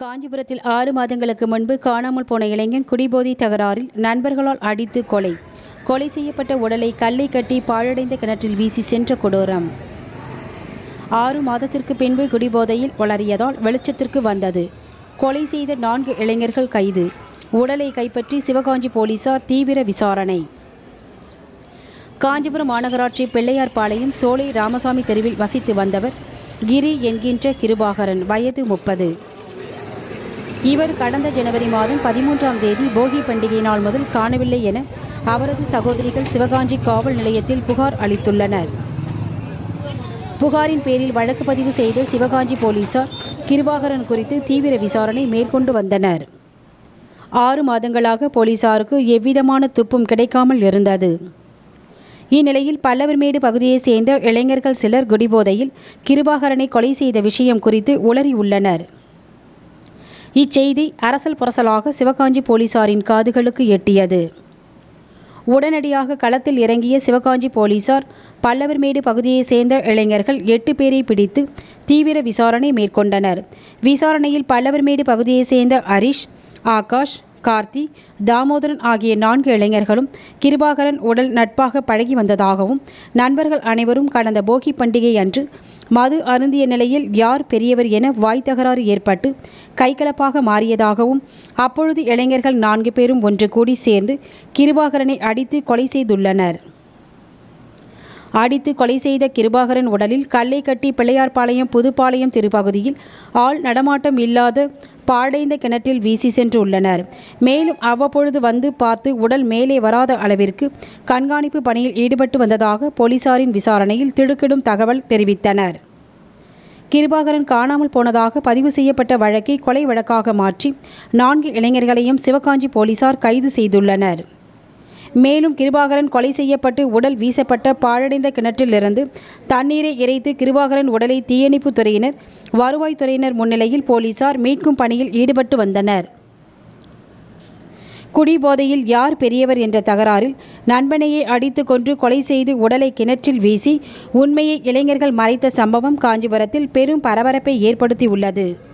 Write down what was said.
காஞ்சிபுரத்தில் ஆறு மாதங்களுக்கு முன்பு காணாமல் போன இளைஞன் குடிபோதை தகராறில் நண்பர்களால் அடித்து கொலை கொலை செய்யப்பட்ட உடலை கல்லை கட்டி பாழடைந்த கிணற்றில் வீசி சென்ற கொடூரம் ஆறு மாதத்திற்கு பின்பு குடிபோதையில் வளரியதால் வெளிச்சத்திற்கு வந்தது கொலை செய்த நான்கு இளைஞர்கள் கைது உடலை கைப்பற்றி சிவகாஞ்சி போலீசார் தீவிர விசாரணை காஞ்சிபுரம் மாநகராட்சி பிள்ளையார்பாளையம் சோலை ராமசாமி தெருவில் வசித்து வந்தவர் கிரி என்கின்ற கிருபாகரன் வயது முப்பது இவர் கடந்த ஜனவரி மாதம் பதிமூன்றாம் தேதி போகி பண்டிகை நாள் முதல் காணவில்லை என அவரது சகோதரிகள் சிவகாஞ்சி காவல் நிலையத்தில் புகார் அளித்துள்ளனர் புகாரின் பேரில் வழக்கு பதிவு செய்த சிவகாஞ்சி போலீசார் கிருபாகரன் குறித்து தீவிர விசாரணை மேற்கொண்டு வந்தனர் ஆறு மாதங்களாக போலீசாருக்கு எவ்விதமான துப்பும் கிடைக்காமல் இருந்தது இந்நிலையில் பல்லவர்மேடு பகுதியைச் சேர்ந்த இளைஞர்கள் சிலர் குடிபோதையில் கிருபாகரனை கொலை செய்த விஷயம் குறித்து உளறியுள்ளனர் இச்செய்தி அரசல் புரசலாக சிவகாஞ்சி போலீசாரின் காதுகளுக்கு எட்டியது உடனடியாக களத்தில் இறங்கிய சிவகாஞ்சி போலீசார் பல்லவர்மேடு பகுதியைச் சேர்ந்த இளைஞர்கள் எட்டு பேரை பிடித்து தீவிர விசாரணை மேற்கொண்டனர் விசாரணையில் பல்லவர்மேடு பகுதியைச் சேர்ந்த ஹரிஷ் ஆகாஷ் கார்த்தி தாமோதரன் ஆகிய நான்கு இளைஞர்களும் கிருபாகரன் உடல் நட்பாக பழகி வந்ததாகவும் நண்பர்கள் அனைவரும் கடந்த போகி பண்டிகை அன்று மது அருந்திய நிலையில் யார் பெரியவர் என வாய் தகராறு ஏற்பட்டு கைகலப்பாக மாறியதாகவும் அப்பொழுது இளைஞர்கள் நான்கு பேரும் ஒன்று கூடி சேர்ந்து கிருபாகரனை அடித்து கொலை செய்துள்ளனர் அடித்து கொலை செய்த கிருபாகரன் உடலில் கல்லை கட்டி பிள்ளையார்பாளையம் புதுப்பாளையம் திருப்பகுதியில் ஆள் நடமாட்டம் இல்லாத பாடைந்த கிணற்றில் வீசி சென்றுள்ளனர் மேலும் அவ்வப்பொழுது வந்து பார்த்து உடல் மேலே வராத அளவிற்கு கண்காணிப்பு பணியில் ஈடுபட்டு வந்ததாக போலீசாரின் விசாரணையில் திடுக்கிடும் தகவல் தெரிவித்தனர் கிருபாகரன் காணாமல் போனதாக பதிவு செய்யப்பட்ட வழக்கை கொலை வழக்காக மாற்றி நான்கு இளைஞர்களையும் சிவகாஞ்சி போலீசார் கைது செய்துள்ளனர் மேலும் கிருபாகரன் கொலை செய்யப்பட்டு உடல் வீசப்பட்ட பாழடைந்த கிணற்றிலிருந்து தண்ணீரை இறைத்து கிருபாகரன் உடலை தீயணைப்புத் துறையினர் வருவாய்த்துறையினர் முன்னிலையில் போலீசார் மீட்கும் பணியில் ஈடுபட்டு வந்தனர் குடிபோதையில் யார் பெரியவர் என்ற தகராறில் நண்பனையே அடித்து கொன்று கொலை செய்து உடலை கிணற்றில் வீசி உண்மையை இளைஞர்கள் மறைத்த சம்பவம் காஞ்சிபுரத்தில் பெரும் பரபரப்பை ஏற்படுத்தியுள்ளது